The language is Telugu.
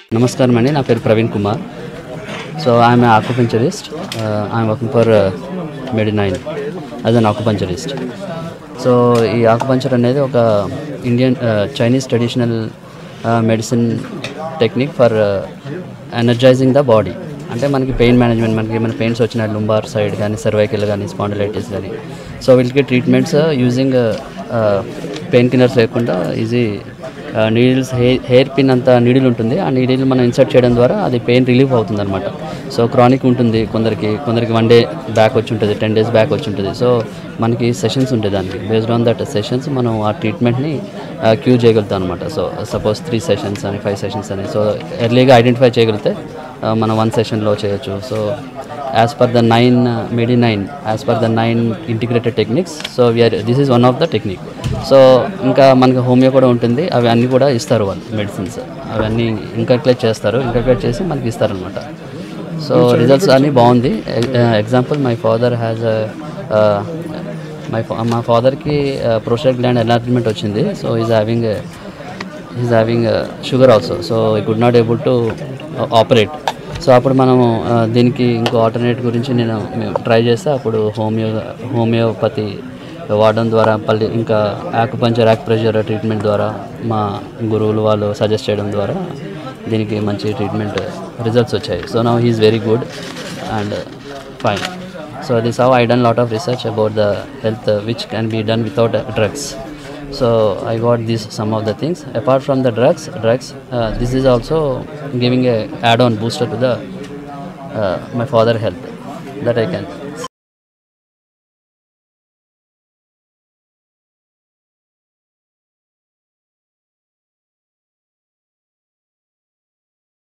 నమస్కారం అండి నా పేరు Praveen Kumar so I'm acupuncturist I'm working for Medi Nine as an acupuncturist so ఈ ఆక్యుపంచర్ అనేది ఒక Indian Chinese traditional medicine technique for energising the body అంటే మనకి పెయిన్ మేనేజ్మెంట్ మనకి ఏమైనా పెయిన్స్ వచ్చిన లుంబార్ సైడ్ కానీ సర్వైకల్ కానీ స్పాండిలైటిస్ కానీ సో వీటికి ట్రీట్మెంట్స్ యూజింగ్ పెయిన్ కిల్లర్స్ లేకుండా easy needles hair hair pin అంత నీడిల్ ఉంటుంది ఆ నీడిల్ మనం ఇన్సర్ట్ చేయడం ద్వారా అది పెయిన్ రిలీఫ్ అవుతుంది అనమాట సో క్రానిక్ ఉంటుంది కొందరికి కొందరికి వన్ డే బ్యాక్ వచ్చి ఉంటుంది టెన్ డేస్ బ్యాక్ వచ్చి ఉంటుంది సో మనకి సెషన్స్ ఉంటాయి దానికి బేస్డ్ ఆన్ దట్ సెషన్స్ మనం ఆ ట్రీట్మెంట్ని క్యూ చేయగలుగుతాం అనమాట సో సపోజ్ త్రీ సెషన్స్ అని ఫైవ్ సెషన్స్ అని సో ఎర్లీగా ఐడెంటిఫై చేయగలిగితే uh, మనం వన్ సెషన్లో చేయొచ్చు so as per the nine Medi Nine as per the nine integrated techniques so we're this is one of the technique so ఇంకా మనకి హోమియో కూడా ఉంటుంది అవి అన్నీ కూడా ఇస్తారు వాళ్ళు మెడిసిన్స్ అవన్నీ ఇంకల్కులేట్ చేస్తారు ఇంకల్కులేట్ చేసి మనకి ఇస్తారనమాట సో రిజల్ట్స్ అన్నీ బాగుంది example my father has my మా ఫాదర్కి ప్రోస్టేట్ గ్లాండ్ ఎన్లార్జ్మెంట్ వచ్చింది so is having is having sugar also so he could not able to operate so అప్పుడు మనము ఆ, దీనికి ఇంకో ఆల్టర్నేట్ గురించి నేను ట్రై చేస్తే అప్పుడు హోమియో హోమియోపతి వాడడం ద్వారా పల్లి ఇంకా యాకుపంచర్ యాక్ప్రెషర్ ట్రీట్మెంట్ ద్వారా మా గురువులు వాళ్ళు సజెస్ట్ చేయడం ద్వారా దీనికి మంచి ట్రీట్మెంట్ రిజల్ట్స్ వచ్చాయి so now he's very good and fine so this how I done lot of research about the health which can be done without drugs so i got these some of the things apart from the drugs drugs uh, this is also giving a add-on booster to the uh, my father health that i can